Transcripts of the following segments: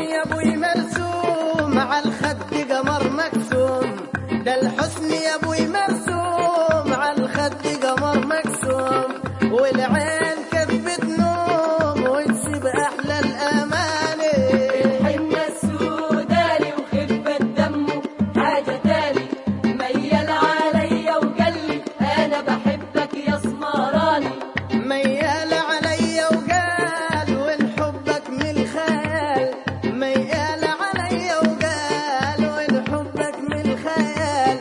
يا ابوي مرسوم على الخد قمر مكسوم ده الحسن يا ابوي مرسوم على الخد قمر مكسوم والعين كذبت نوم وتسيب احلى الاماني الحنة السوداني وخفة دمه حاجة تاني ميل عليا وقال لي أنا بحبك يا سمراني ميال علي وقال وين حبك من الخيال ميال علي وقال وين حبك من الخيال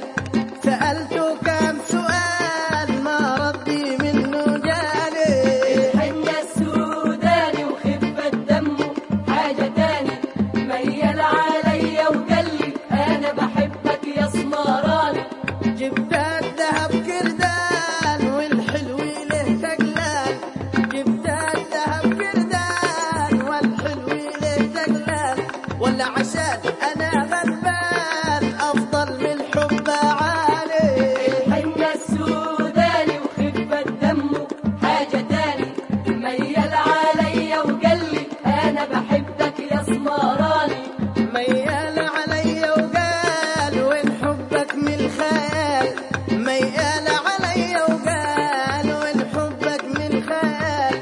سألته كم سؤال ما ردي منه جالي الحنة السوداني وخفة دمه حاجة تاني ميل عليا وقال لي أنا بحبك يا سمراني جبت الذهب كردان والحلو له تقلان جبت الذهب كردان والحلو له تقلان ولا عشان انا غلبان افضل من الحب عالي الحنة السوداني وخفة دمه حاجة تاني ميل عليا وقال لي أنا بحبك يا سمراني ميال علي وقال وين حبك من الخيال ميال علي وقال وين حبك من الخيال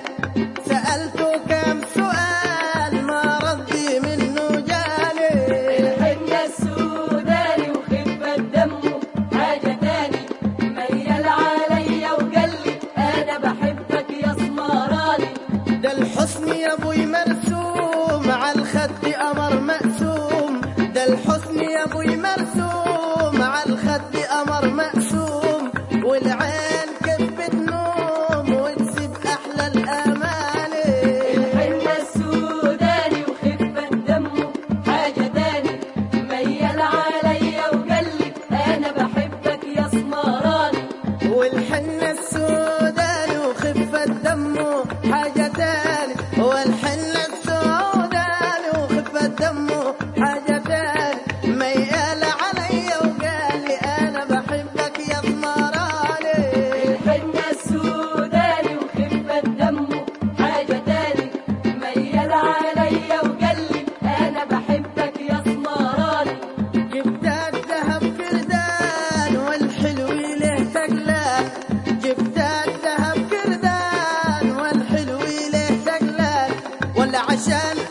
سألته كم سؤال ما ردي منه جالي الحنة السوداني وخفة دمه حاجة تاني ميل عليا وقال لي أنا بحبك يا سمراني ده الحسن يا ابوي مرسوم على الخد قمر مقسوم ده الحسن يا ابوي مرسوم على الخد قمر مقسوم والعين كذبت نوم وتسيب احلى الاماني الحنة السوداني وخفة دمه حاجة تاني ميل عليا وقال لي أنا بحبك يا سمراني والحنة السوداني وخفة دمه حاجة تاني والحنة السوداني وخفة دمه حاجة تاني ميال علي وقال لي أنا بحبك يا ضمراني الحنة السوداني وخفة دمه حاجة تاني ميل عليا وقال لي أنا بحبك يا سمراني جبت الذهب كردان والحلو له تقلان جبت الذهب كردان والحلو له تقلان ولا عشان